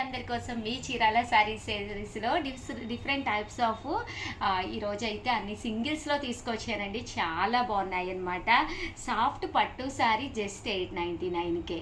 అందరి కోసం మీ చీరాల శారీస్ లో డిఫరెంట్ టైప్స్ ఆఫ్ ఈ రోజు అయితే అన్ని సింగిల్స్ లో తీసుకొచ్చానండి చాలా బాగున్నాయి అన్నమాట సాఫ్ట్ పట్టు sari just eight ninety nine కే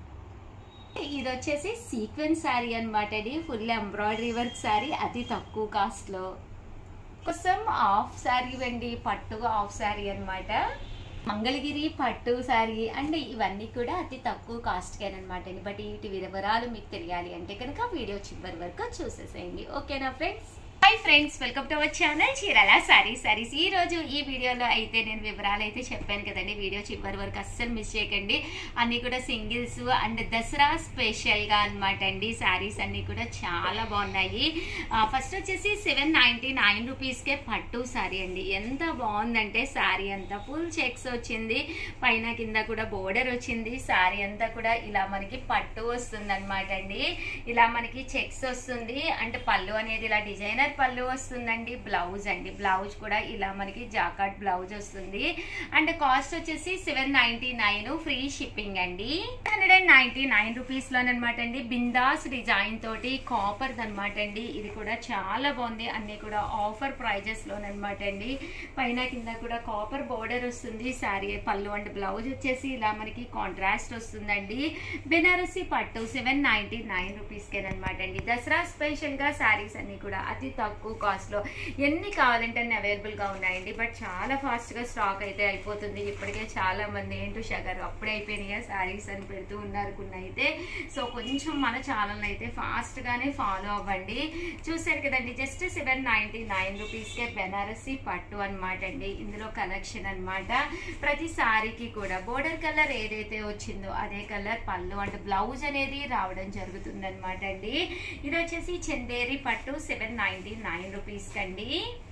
ఇది వచ్చేసి సీక్వెన్స్ శారీ అనమాట ఇది ఫుల్ ఎంబ్రాయిడరీ వర్క్ శారీ అతి తక్కువ కాస్ట్ లో కోసం హాఫ్ శారీ వెండి పట్టు హాఫ్ శారీ అన్నమాట మంగళగిరి పట్టు శారీ అండ్ ఇవన్నీ కూడా అతి తక్కువ కాస్ట్కేనమాట బట్ వీటి వివరాలు మీకు తెలియాలి అంటే కనుక వీడియో చివరి వరకు చూసేసేయండి ఓకేనా friends hi friends welcome to our channel Chirala sari saris ఈ రోజు ఈ వీడియోలో అయితే నేను వివరాలు అయితే చెప్పాను కదండి వీడియో చివరి వరకు అస్సలు మిస్ చేయకండి అన్ని కూడా సింగిల్స్ అండ్ దసరా స్పెషల్ గా అనమాట అండి శారీస్ అన్ని కూడా చాలా బాగున్నాయి ఫస్ట్ వచ్చేసి సెవెన్ నైన్టీ నైన్ రూపీస్కే పట్టు శారీ అండి ఎంత బాగుందంటే శారీ అంతా ఫుల్ చెక్స్ వచ్చింది పైన కింద కూడా బోర్డర్ వచ్చింది శారీ అంతా కూడా ఇలా మనకి పట్టు వస్తుంది అనమాట అండి ఇలా మనకి చెక్స్ వస్తుంది అంటే పళ్ళు అనేది ఇలా డిజైనర్ పళ్ళు వస్తుందండి బ్లౌజ్ అండి బ్లౌజ్ కూడా ఇలా మనకి జాకాట్ బ్లౌజ్ వస్తుంది అండ్ కాస్ట్ వచ్చేసి seven ninety nine free shipping అండి hundred and ninety nine rupees లోనమాట అండి బిందాస్ డిజైన్ తోటి కాపర్ అనమాట అండి ఇది కూడా చాలా బాగుంది అన్ని కూడా ఆఫర్ ప్రైజెస్ లోనమాట అండి పైన కింద కూడా కాపర్ బోర్డర్ వస్తుంది శారీ పళ్ళు అండ్ బ్లౌజ్ వచ్చేసి ఇలా మనకి కాంట్రాస్ట్ వస్తుందండి బెనారసి పట్టు సెవెన్ నైన్టీ నైన్ రూపీస్కేనమాట అండి దసరా స్పెషల్ గా శారీస్ అన్ని కూడా అతి తక్కువ కాస్ట్ లో ఎన్ని కావాలంటే అన్ని అవైలబుల్ గా ఉన్నాయండి బట్ చాలా ఫాస్ట్ గా స్టాక్ అయితే అయిపోతుంది ఇప్పటికే చాలా మంది ఏంటో షగర్ అప్పుడే అయిపోయినాయి శారీస్ అని పెడుతూ ఉన్నారు కొన్ని అయితే సో కొంచెం మన ఛానల్ అయితే ఫాస్ట్ గానే ఫాలో అవ్వండి చూసారు కదండి just seven ninety nine rupees కే బెనారసి పట్టు అనమాట అండి ఇందులో కలెక్షన్ అనమాట ప్రతి సారీకి కూడా బోర్డర్ కలర్ ఏదైతే వచ్చిందో అదే కలర్ పళ్ళు అంటే బ్లౌజ్ అనేది రావడం జరుగుతుంది అనమాట అండి ఇది వచ్చేసి చందేరి పట్టు సెవెన్ నైన్టీ నైన్ రూపీస్ కండి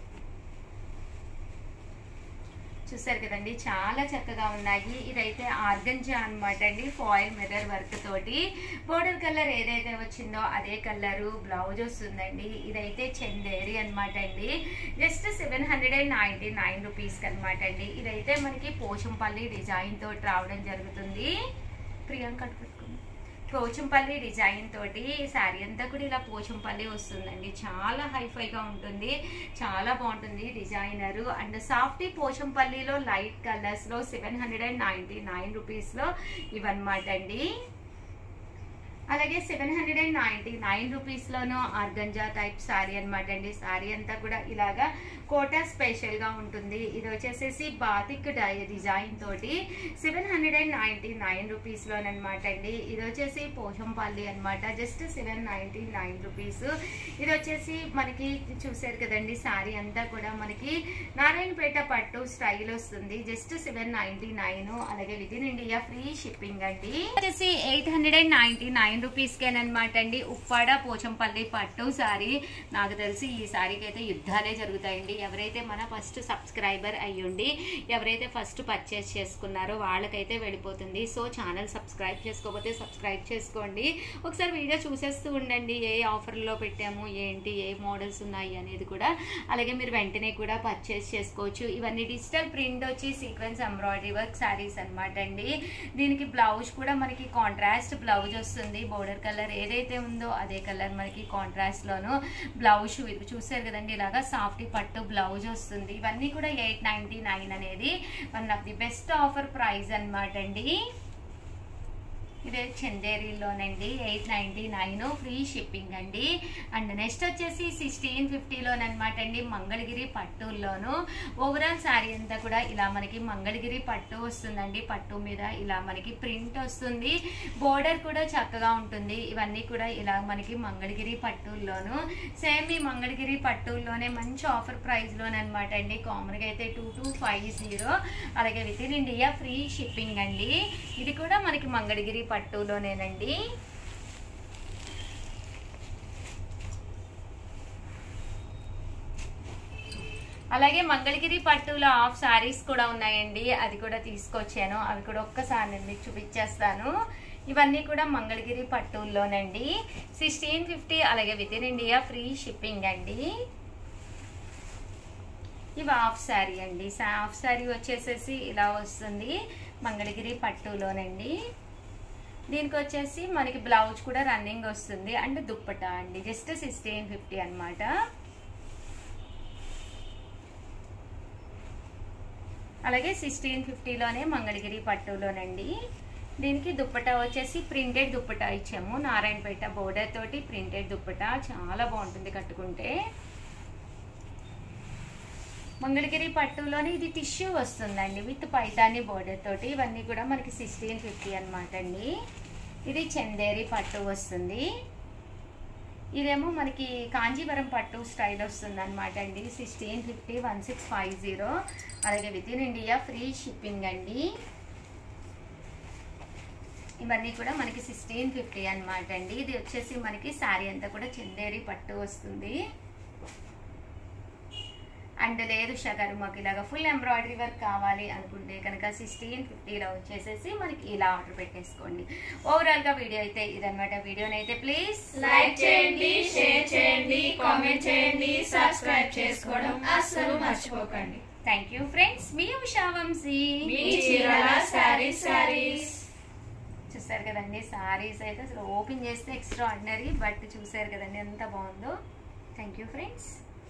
చూసారు కదండి చాలా చక్కగా ఉన్నాయి ఇదైతే ఆర్గంజా అనమాట అండి ఫాయిల్ మిర్రర్ వర్క్ తోటి బోర్డర్ కలర్ ఏదైతే వచ్చిందో అదే కలరు బ్లౌజ్ వస్తుందండి ఇదైతే చందేరి అనమాట అండి just seven hundred and ninety nine రూపీస్కి అనమాట అండి ఇదైతే మనకి పోచంపల్లి డిజైన్ తోటి రావడం జరుగుతుంది ప్రియాంక పెట్టుకుంది పోచంపల్లి డిజైన్ తోటి శారీ అంతా కూడా ఇలా పోచంపల్లి వస్తుందండి చాలా హైఫైగా ఉంటుంది చాలా బాగుంటుంది డిజైనర్ అండ్ సాఫ్టీ పోచంపల్లిలో లైట్ కలర్స్ లో seven hundred and ninety nine rupees లో ఇవన్నమాట అండి అలాగే seven hundred and ninety nine rupees లోను ఆర్గంజా టైప్ శారీ అనమాట అండి శారీ అంతా కూడా ఇలాగా కోటా స్పెషల్ గా ఉంటుంది ఇది వచ్చేసేసి బాతిక్ డిజైన్ తోటి seven hundred and ninety nine rupees లోనమాట అండి ఇది వచ్చేసి పోషంపల్లి అనమాట just seven ninety nine rupees ఇది వచ్చేసి మనకి చూసారు కదండి శారీ అంతా కూడా మనకి నారాయణపేట పట్టు స్టైల్ వస్తుంది జస్ట్ సెవెన్ నైన్టీ నైన్ అలాగే within India free shipping అండి వచ్చేసి eight hundred and ninety nine rupees కేనమాట అండి ఉప్పాడ పోచంపల్లి పట్టు సారీ నాకు తెలిసి ఈ సారీకి అయితే యుద్ధాలే జరుగుతాయండి ఎవరైతే మన ఫస్ట్ సబ్స్క్రైబర్ అయ్యుండి ఎవరైతే ఫస్ట్ పర్చేస్ చేసుకున్నారో వాళ్ళకైతే వెళ్ళిపోతుంది సో ఛానల్ సబ్స్క్రైబ్ చేసుకోకపోతే సబ్స్క్రైబ్ చేసుకోండి ఒకసారి వీడియో చూసేస్తూ ఉండండి ఏ ఆఫర్లో పెట్టాము ఏంటి ఏ మోడల్స్ ఉన్నాయి అనేది కూడా అలాగే మీరు వెంటనే కూడా పర్చేస్ చేసుకోవచ్చు ఇవన్నీ డిజిటల్ ప్రింట్ వచ్చి సీక్వెన్స్ ఎంబ్రాయిడరీ వర్క్ శారీస్ అనమాట అండి దీనికి బ్లౌజ్ కూడా మనకి కాంట్రాస్ట్ బ్లౌజ్ వస్తుంది బోర్డర్ కలర్ ఏదైతే ఉందో అదే కలర్ మనకి కాంట్రాస్ట్ లోను బ్లౌజ్ చూసారు కదండి ఇలాగా సాఫ్టీ పట్టు బ్లౌజ్ వస్తుంది ఇవన్నీ కూడా ఎయిట్ నైన్టీ నైన్ అనేది one of the best offer price అనమాట అండి ఇదే చందేరీలోనండి eight ninety nine free shipping అండి అండ్ నెక్స్ట్ వచ్చేసి సిక్స్టీన్ ఫిఫ్టీలోనమాట అండి మంగళగిరి పట్టుల్లోను ఓవరాల్ శారీ అంతా కూడా ఇలా మనకి మంగళగిరి పట్టు వస్తుందండి పట్టు మీద ఇలా మనకి ప్రింట్ వస్తుంది బోర్డర్ కూడా చక్కగా ఉంటుంది ఇవన్నీ కూడా ఇలా మనకి మంగళగిరి పట్టుల్లోను సేమ్ ఈ మంగళగిరి పట్టుల్లోనే మంచి ఆఫర్ ప్రైస్లోనమాట అండి కామన్గా అయితే టూ టూ ఫైవ్ జీరో అలాగే within India free shipping అండి ఇది కూడా మనకి మంగళగిరి పట్టులోనేనండి అలాగే మంగళగిరి పట్టులో హాఫ్ శారీస్ కూడా ఉన్నాయండి అది కూడా తీసుకొచ్చాను అవి కూడా ఒక్కసారి నేను మీకు చూపించేస్తాను ఇవన్నీ కూడా మంగళగిరి పట్టుల్లోనండి సిక్స్టీన్ ఫిఫ్టీ అలాగే within India free shipping అండి ఇవి హాఫ్ శారీ అండి హాఫ్ శారీ వచ్చేసేసి ఇలా వస్తుంది మంగళగిరి పట్టులోనండి దీనికి వచ్చేసి మనకి బ్లౌజ్ కూడా రన్నింగ్ వస్తుంది అండ్ దుప్పట అండి జస్ట్ సిక్స్టీన్ ఫిఫ్టీ అనమాట అలాగే సిక్స్టీన్ ఫిఫ్టీలోనే మంగళగిరి పట్టులోనండి దీనికి దుప్పట వచ్చేసి ప్రింటెడ్ దుప్పట ఇచ్చాము నారాయణపేట బోర్డర్ తోటి ప్రింటెడ్ దుప్పట చాలా బాగుంటుంది కట్టుకుంటే మంగళగిరి పట్టులోని ఇది టిష్యూ వస్తుందండి విత్ పైతాని బోర్డర్ తోటి ఇవన్నీ కూడా మనకి సిక్స్టీన్ ఫిఫ్టీ అనమాట అండి ఇది చందేరి పట్టు వస్తుంది ఇదేమో మనకి కాంజీవరం పట్టు స్టైల్ వస్తుంది అనమాట అండి sixteen fifty one six five zero అలాగే within India free shipping అండి ఇవన్నీ కూడా మనకి సిక్స్టీన్ ఫిఫ్టీ అనమాట అండి ఇది వచ్చేసి మనకి శారీ అంతా కూడా చందేరి పట్టు వస్తుంది అండ్ లేదు షగర్ మాకు ఇలాగా ఫుల్ ఎంబ్రాయిడరీ వర్క్ కావాలి అనుకుంటే కనుక సిక్స్టీన్ ఫిఫ్టీలో వచ్చేసేసి మనకి ఇలా ఆర్డర్ పెట్టేసుకోండి ఓవరాల్గా వీడియో అయితే ఇదనమాట వీడియోని అయితే ప్లీజ్ లైక్ చేయండి షేర్ చేయండి కామెంట్ చేయండి సబ్స్క్రైబ్ చేసుకోవడం అస్సలు మర్చిపోకండి థ్యాంక్ యూ ఫ్రెండ్స్ మీ ఉషా వంశీ మీ చీరాల శారీస్ శారీస్ చూసారు కదండి సారీస్ అయితే అసలు ఓపెన్ చేస్తే ఎక్స్ట్రా ఆర్డినరీ బట్ చూసారు కదండి ఎంత బాగుందో thank you friends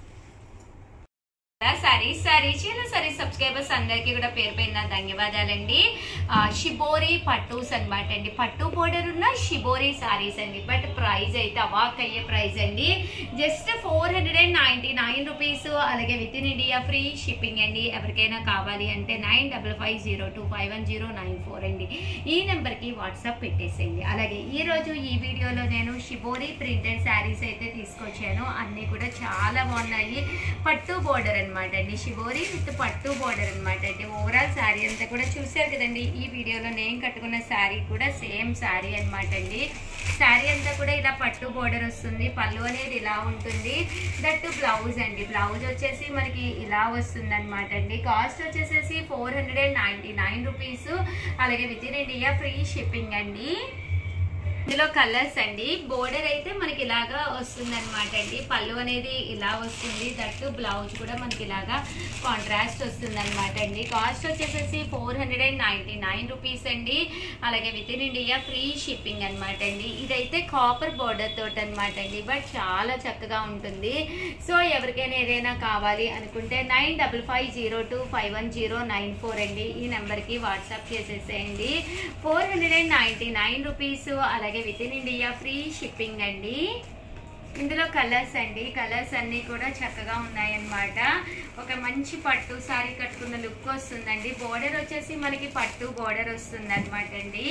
sorry sorry చీల సారీ సబ్స్క్రైబర్స్ అందరికీ కూడా పేరు పేరున ధన్యవాదాలండి ఆ, షిబోరి పట్టూస్ అన్నమాట అండి పట్టు బోర్డర్ ఉన్న షిబోరి సారీస్ అండి బట్ ప్రైస్ అయితే అవాక్ అయ్యే ప్రైస్ అండి just four hundred and ninety nine rupees అలాగే within India free shipping అండి ఎవరికైనా కావాలి అంటే nine double five zero two five one zero nine four అండి ఈ నెంబర్కి వాట్సాప్ పెట్టేసేయండి అలాగే ఈ రోజు ఈ వీడియోలో నేను షిబోరి ప్రింటెడ్ శారీస్ అయితే తీసుకొచ్చాను అన్నీ కూడా చాలా బాగున్నాయి పట్టు బోర్డర్ అనమాట అండి షిబోరి విత్ పట్టు బోర్డర్ అనమాట అండి ఓవరాల్ శారీ అంతా కూడా చూసారు కదండి ఈ వీడియోలో నేను కట్టుకున్న శారీ కూడా సేమ్ శారీ అనమాట అండి శారీ అంతా కూడా ఇలా పట్టు బోర్డర్ వస్తుంది పళ్ళు అనేది ఇలా ఉంటుంది దట్టు బ్లౌజ్ అండి బ్లౌజ్ వచ్చేసి మనకి ఇలా వస్తుంది అనమాట అండి కాస్ట్ వచ్చేసేసి four hundred and ninety nine rupees అలాగే within India free shipping అండి ఇందులో కలర్స్ అండి బోర్డర్ అయితే మనకి ఇలాగా వస్తుంది అనమాట అండి పళ్ళు అనేది ఇలా వస్తుంది దట్టు బ్లౌజ్ కూడా మనకి ఇలాగా కాంట్రాస్ట్ వస్తుంది అనమాట అండి కాస్ట్ వచ్చేసేసి four hundred and ninety nine rupees అండి అలాగే within India free shipping అనమాట అండి ఇదైతే కాపర్ బోర్డర్ తోటి అనమాట అండి బట్ చాలా చక్కగా ఉంటుంది సో ఎవరికైనా ఏదైనా కావాలి అనుకుంటే nine double five zero two five one zero nine four అండి ఈ నెంబర్కి వాట్సాప్ చేసేసేయండి four hundred and ninety nine rupees అలాగే within India free shipping అండి ఇందులో కలర్స్ అండి కలర్స్ అన్నీ కూడా చక్కగా ఉన్నాయన్నమాట ఒక మంచి పట్టు సారీ కట్టుకున్న లుక్ వస్తుందండి బోర్డర్ వచ్చేసి మనకి పట్టు బోర్డర్ వస్తుంది అనమాట అండి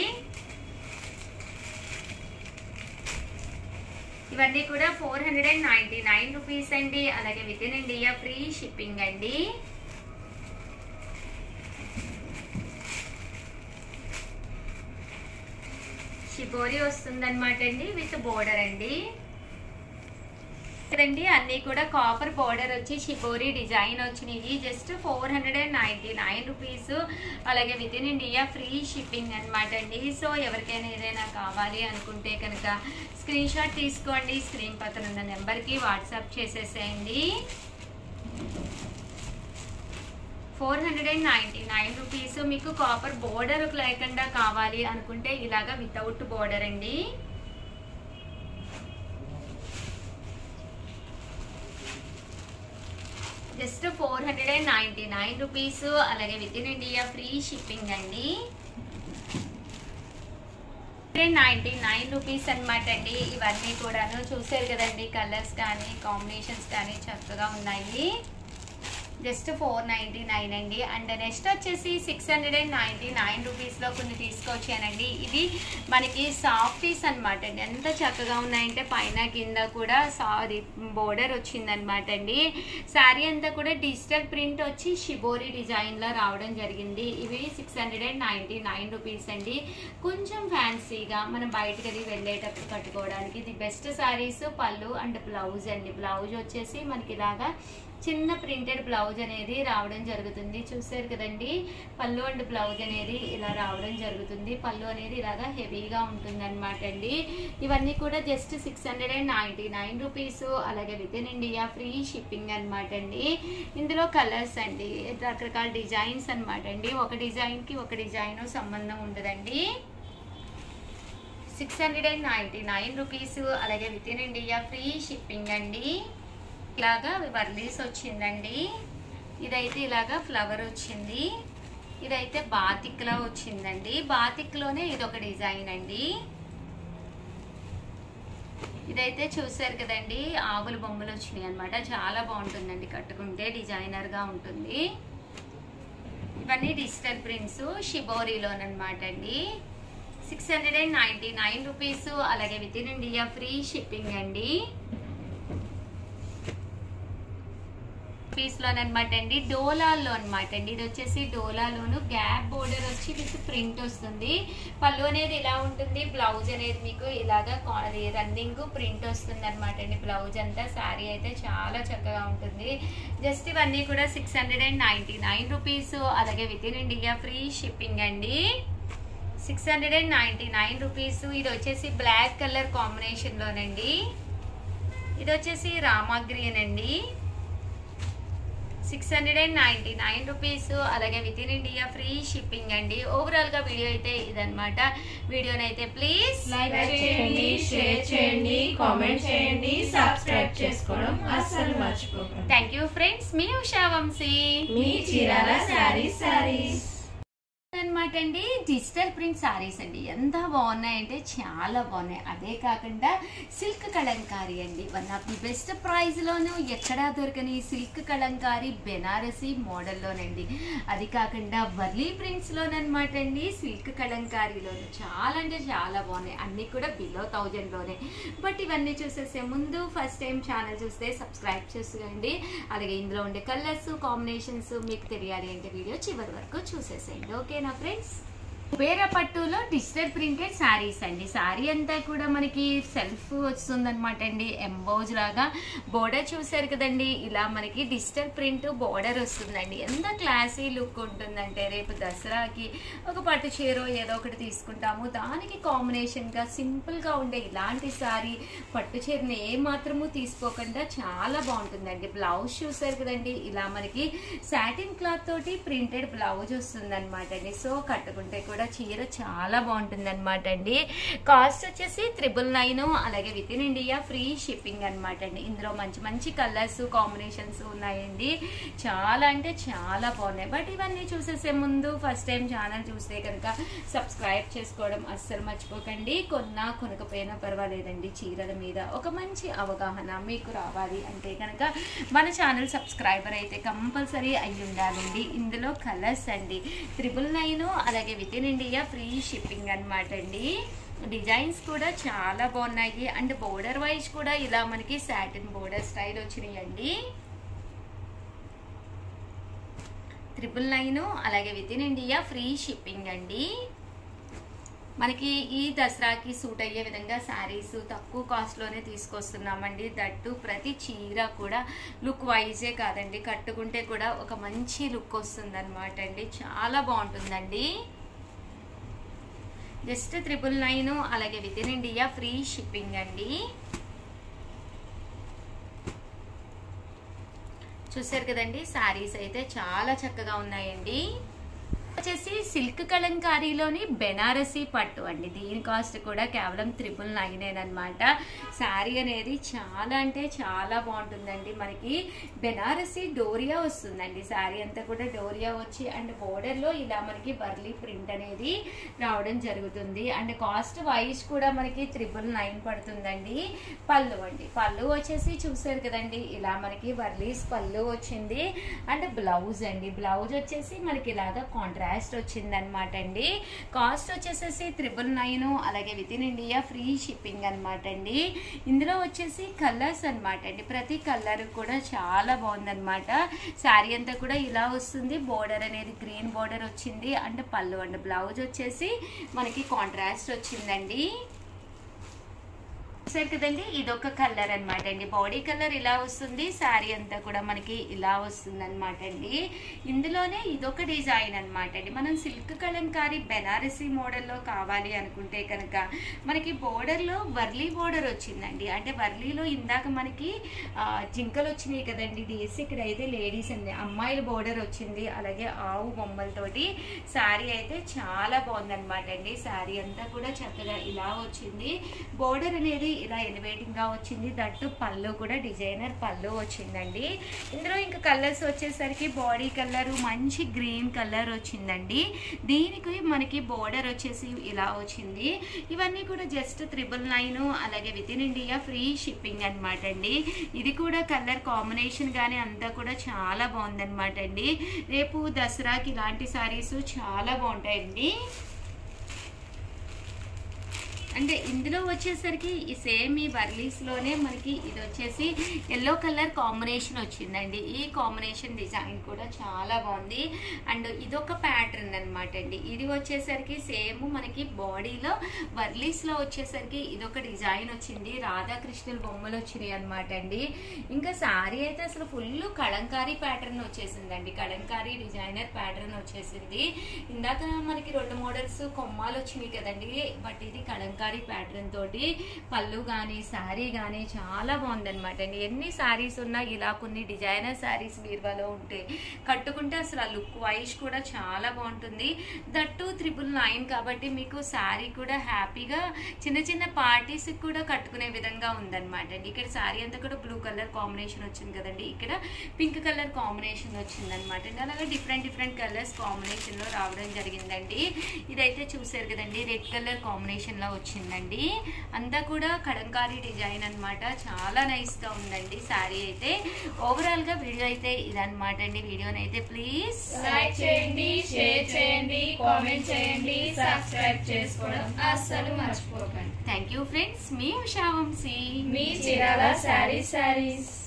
ఇవన్నీ కూడా four hundred and ninety nine rupees అండి అలాగే within India free shipping అండి షిబోరి వస్తుందన్నమాట అండి విత్ బోర్డర్ అండి ఇక్కడండి అన్ని కూడా కాపర్ బోర్డర్ వచ్చి షిబోరి డిజైన్ వచ్చినాయి just four hundred and ninety nine rupees అలాగే within India free shipping అనమాట అండి సో ఎవరికైనా ఏదైనా కావాలి అనుకుంటే కనుక స్క్రీన్ షాట్ తీసుకోండి స్క్రీన్ పక్కన ఉన్న నెంబర్కి వాట్సాప్ చేసేసేయండి four hundred and ninety nine rupees మీకు కాపర్ బోర్డర్ లేకుండా కావాలి అనుకుంటే ఇలాగా వితౌట్ బోర్డర్ అండి just four hundred and ninety nine rupees అలాగే within India free shipping అండి నైంటీ నైన్ రూపీస్ అనమాట అండి ఇవన్నీ కూడాను చూసారు కదండి కలర్స్ కానీ కాంబినేషన్స్ కానీ చక్కగా ఉన్నాయి జస్ట్ ఫోర్ నైంటీ నైన్ అండి అండ్ నెక్స్ట్ వచ్చేసి six hundred and ninety nine రూపీస్లో కొన్ని తీసుకొచ్చానండి ఇది మనకి సాఫ్టీస్ అనమాట అండి ఎంత చక్కగా ఉన్నాయంటే పైన కింద కూడా సారీ బోర్డర్ వచ్చిందనమాట అండి శారీ అంతా కూడా డిజిటల్ ప్రింట్ వచ్చి షిబోరి డిజైన్లో రావడం జరిగింది ఇవి six hundred and ninety nine rupees అండి కొంచెం ఫ్యాన్సీగా మనం బయటకు అది వెళ్ళేటప్పుడు కట్టుకోవడానికి ఇది బెస్ట్ శారీస్ పళ్ళు అండ్ బ్లౌజ్ అండి బ్లౌజ్ వచ్చేసి మనకి ఇలాగా చిన్న ప్రింటెడ్ బ్లౌజ్ అనేది రావడం జరుగుతుంది చూసారు కదండి పళ్ళు అండ్ బ్లౌజ్ అనేది ఇలా రావడం జరుగుతుంది పళ్ళు అనేది ఇలాగా హెవీగా ఉంటుంది అనమాట అండి ఇవన్నీ కూడా just six hundred and ninety nine rupees అలాగే within India free shipping అనమాట అండి ఇందులో కలర్స్ అండి రకరకాల డిజైన్స్ అనమాట అండి ఒక డిజైన్కి ఒక డిజైన్ సంబంధం ఉండదండి six hundred and ninety nine rupees అలాగే within India free shipping అండి ఇలాగా వర్లీస్ వచ్చిందండి ఇదైతే ఇలాగా ఫ్లవర్ వచ్చింది ఇదైతే బాతిక్లా వచ్చిందండి బాతిక్లోనే ఇది ఒక డిజైన్ అండి ఇదైతే చూసారు కదండి ఆవుల బొమ్మలు వచ్చినాయి అనమాట చాలా బాగుంటుందండి కట్టుకుంటే డిజైనర్ గా ఉంటుంది ఇవన్నీ డిజిటల్ ప్రింట్స్ షిబోరీలోనమాట అండి six hundred and ninety nine rupees అలాగే within India free shipping అండి పీస్ లోనమాట అండి డోలాల్లో అనమాట అండి ఇది వచ్చేసి డోలాలోను గ్యాప్ బోర్డర్ వచ్చి విత్ ప్రింట్ వస్తుంది పళ్ళు అనేది ఇలా ఉంటుంది బ్లౌజ్ అనేది మీకు ఇలాగా రన్నింగ్ ప్రింట్ వస్తుంది అనమాట అండి బ్లౌజ్ అంతా శారీ అయితే చాలా చక్కగా ఉంటుంది జస్ట్ ఇవన్నీ కూడా six hundred and ninety nine rupees అలాగే within India free shipping అండి six hundred and ninety nine rupees ఇది వచ్చేసి బ్లాక్ కలర్ కాంబినేషన్లోనండి ఇది వచ్చేసి రామా గ్రీన్ అండి six hundred and ninety nine rupees అలాగే within India free shipping అండి ఓవరాల్ గా వీడియో అయితే ఇదనమాట వీడియోని అయితే ప్లీజ్ లైక్ చేయండి షేర్ చేయండి కామెంట్ చేయండి సబ్స్క్రైబ్ చేసుకోవడం అస్సలు మర్చిపోకండి థ్యాంక్ యూ ఫ్రెండ్స్ మీ ఉషా వంశీ మీ చీరాల శారీస్ శారీస్ అనమాట అండి డిజిటల్ ప్రింట్ సారీస్ అండి ఎంత బాగున్నాయంటే చాలా బాగున్నాయి అదే కాకుండా సిల్క్ కలంకారీ అండి వన్ ఆఫ్ ది బెస్ట్ ప్రైస్లోనూ ఎక్కడా దొరకని సిల్క్ కలంకారీ బెనారసి మోడల్లోనండి అది కాకుండా వర్లీ ప్రింట్స్లోనమాట అండి సిల్క్ కలంకారీలోను చాలా అంటే చాలా బాగున్నాయి అన్నీ కూడా బిలో థౌజండ్లోనే బట్ ఇవన్నీ చూసేసే ముందు ఫస్ట్ టైం ఛానల్ చూస్తే సబ్స్క్రైబ్ చేసుకోండి అలాగే ఇందులో ఉండే కలర్స్ కాంబినేషన్స్ మీకు తెలియాలి అంటే వీడియో చివరి వరకు చూసేసేయండి ఓకేనా ఫ్రెండ్స్ కుబేర పట్టులో డిజిటల్ ప్రింటెడ్ శారీస్ అండి శారీ అంతా కూడా మనకి సెల్ఫ్ వస్తుందన్నమాట అండి ఎంబోజ్ లాగా బోర్డర్ చూసారు కదండి ఇలా మనకి డిజిటల్ ప్రింట్ బోర్డర్ వస్తుందండి ఎంత క్లాసీ లుక్ ఉంటుందంటే రేపు దసరాకి ఒక పట్టు చీర ఏదో ఒకటి తీసుకుంటాము దానికి కాంబినేషన్గా సింపుల్గా ఉండే ఇలాంటి శారీ పట్టు చీరని ఏ మాత్రము తీసుకోకుండా చాలా బాగుంటుందండి బ్లౌజ్ చూసారు కదండి ఇలా మనకి సాటిన్ క్లాత్ తోటి ప్రింటెడ్ బ్లౌజ్ వస్తుంది అనమాట అండి సో కట్టుకుంటే కూడా చీర చాలా బాగుంటుంది అనమాట అండి కాస్ట్ వచ్చేసి త్రిబుల్ నైన్ అలాగే within India free shipping అనమాట అండి ఇందులో మంచి మంచి కలర్స్ కాంబినేషన్స్ ఉన్నాయండి చాలా అంటే చాలా బాగున్నాయి బట్ ఇవన్నీ చూసేసే ముందు ఫస్ట్ టైం ఛానల్ చూస్తే కనుక సబ్స్క్రైబ్ చేసుకోవడం అస్సలు మర్చిపోకండి కొన్నా కొనకపోయినా పర్వాలేదండి చీరల మీద ఒక మంచి అవగాహన మీకు రావాలి అంటే కనుక మన ఛానల్ సబ్స్క్రైబర్ అయితే కంపల్సరీ అయి ఉండాలండి ఇందులో కలర్స్ అండి త్రిబుల్ నైన్ అలాగే within India free shipping అనమాట అండి డిజైన్స్ కూడా చాలా బాగున్నాయి అండ్ బోర్డర్ వైజ్ కూడా ఇలా మనకి సాటిన్ బోర్డర్ స్టైల్ వచ్చినాయండి ట్రిపుల్ నైన్ అలాగే within India free shipping అండి మనకి ఈ దసరాకి సూట్ అయ్యే విధంగా శారీస్ తక్కువ కాస్ట్లోనే తీసుకొస్తున్నామండి దట్టు ప్రతి చీర కూడా లుక్ వైజే కాదండి కట్టుకుంటే కూడా ఒక మంచి లుక్ వస్తుంది అనమాట అండి చాలా బాగుంటుందండి జస్ట్ త్రిపుల్ నైన్ అలాగే within India free shipping అండి చూసారు కదండి శారీస్ అయితే చాలా చక్కగా ఉన్నాయండి వచ్చేసి సిల్క్ కలంకారీలోని బెనారసీ పట్టు అండి దీని కాస్ట్ కూడా కేవలం త్రిపుల్ నైన్ అనమాట శారీ అనేది చాలా అంటే చాలా బాగుంటుందండి మనకి బెనారసీ డోరియా వస్తుందండి శారీ అంతా కూడా డోరియా వచ్చి అండ్ బోర్డర్లో ఇలా మనకి బర్లీ ప్రింట్ అనేది రావడం జరుగుతుంది అండ్ కాస్ట్ వైజ్ కూడా మనకి త్రిపుల్ నైన్ పడుతుందండి పళ్ళు అండి పళ్ళు వచ్చేసి చూసారు కదండి ఇలా మనకి వర్లీస్ పళ్ళు వచ్చింది అండ్ బ్లౌజ్ అండి బ్లౌజ్ వచ్చేసి మనకి ఇలాగా కాంట్రాక్ట్ వచ్చింది అనమాట అండి కాస్ట్ వచ్చేసేసి త్రిబుల్ నైన్ అలాగే within India free shipping అనమాట అండి ఇందులో వచ్చేసి కలర్స్ అనమాట అండి ప్రతి కలర్ కూడా చాలా బాగుందన్నమాట శారీ అంతా కూడా ఇలా వస్తుంది బోర్డర్ అనేది గ్రీన్ బోర్డర్ వచ్చింది అండ్ పళ్ళు అండ్ బ్లౌజ్ వచ్చేసి మనకి కాంట్రాస్ట్ వచ్చిందండి చూసారు కదండి ఇదొక కలర్ అన్నమాట అండి బాడీ కలర్ ఇలా వస్తుంది శారీ అంతా కూడా మనకి ఇలా వస్తుంది అనమాట అండి ఇందులోనే ఇదొక డిజైన్ అన్నమాట అండి మనం సిల్క్ కలంకారీ బెనారసీ మోడల్లో కావాలి అనుకుంటే కనుక మనకి బోర్డర్లో వర్లీ బోర్డర్ వచ్చిందండి అంటే వర్లీలో ఇందాక మనకి ఆ, జింకలు వచ్చినాయి కదండి డేస్ ఇక్కడ అయితే లేడీస్ అండి అమ్మాయిల బోర్డర్ వచ్చింది అలాగే ఆవు బొమ్మలతోటి శారీ అయితే చాలా బాగుందన్నమాట అండి శారీ అంతా కూడా చక్కగా ఇలా వచ్చింది బోర్డర్ అనేది ఇలా ఎలివేటింగ్ గా వచ్చింది దట్టు పళ్ళు కూడా డిజైనర్ పళ్ళు వచ్చిందండి ఇందులో ఇంకా కలర్స్ వచ్చేసరికి బాడీ కలర్ మంచి గ్రీన్ కలర్ వచ్చిందండి దీనికి మనకి బోర్డర్ వచ్చేసి ఇలా వచ్చింది ఇవన్నీ కూడా జస్ట్ త్రిబుల్ నైన్ అలాగే within India free shipping అనమాట అండి ఇది కూడా కలర్ కాంబినేషన్ కానీ అంతా కూడా చాలా బాగుందన్నమాట అండి రేపు దసరాకి ఇలాంటి సారీస్ చాలా బాగుంటాయండి అంటే ఇందులో వచ్చేసరికి ఈ సేమ్ ఈ వర్లీస్లోనే మనకి ఇది వచ్చేసి ఎల్లో కలర్ కాంబినేషన్ వచ్చిందండి ఈ కాంబినేషన్ డిజైన్ కూడా చాలా బాగుంది అండ్ ఇదొక ప్యాటర్న్ అనమాట అండి ఇది వచ్చేసరికి సేమ్ మనకి బాడీలో వర్లీస్లో వచ్చేసరికి ఇదొక డిజైన్ వచ్చింది రాధాకృష్ణుల బొమ్మలు వచ్చినాయి అనమాట అండి ఇంకా శారీ అయితే అసలు ఫుల్ కళంకారీ ప్యాటర్న్ వచ్చేసిందండి కళంకారీ డిజైనర్ ప్యాటర్న్ వచ్చేసింది ఇందాక మనకి రెండు మోడల్స్ కొమ్మాలు వచ్చినాయి కదండి బట్ ఇది కళంకారీ ప్యాటర్న్ తోటి పళ్ళు కానీ శారీ కానీ చాలా బాగుందన్నమాట అండి ఎన్ని శారీస్ ఉన్నా ఇలా కొన్ని డిజైనర్ శారీస్ బీర్వాలో ఉంటే కట్టుకుంటే అసలు ఆ లుక్ వైజ్ కూడా చాలా బాగుంటుంది దట్టు త్రిబుల్ నైన్ కాబట్టి మీకు శారీ కూడా హ్యాపీగా చిన్న చిన్న పార్టీస్ కూడా కట్టుకునే విధంగా ఉందన్నమాట అండి ఇక్కడ శారీ అంతా కూడా బ్లూ కలర్ కాంబినేషన్ వచ్చింది కదండి ఇక్కడ పింక్ కలర్ కాంబినేషన్ వచ్చింది అనమాట అండి అలాగే డిఫరెంట్ డిఫరెంట్ కలర్స్ కాంబినేషన్ లో రావడం జరిగిందండి ఇదైతే చూసారు కదండి రెడ్ కలర్ కాంబినేషన్ లో వచ్చిందండి అంతా కూడా కడంకారీ డిజైన్ అన్నమాట చాలా నైస్ గా ఉందండి శారీ అయితే ఓవరాల్ గా వీడియో అయితే ఇదన్నమాట అండి వీడియోని అయితే ప్లీజ్ లైక్ చేయండి షేర్ చేయండి కామెంట్ చేయండి సబ్స్క్రైబ్ చేసుకోవడం అస్సలు మర్చిపోకండి థ్యాంక్ యూ ఫ్రెండ్స్ మీ ఉషా వంశీ మీ చీరాల శారీ శారీస్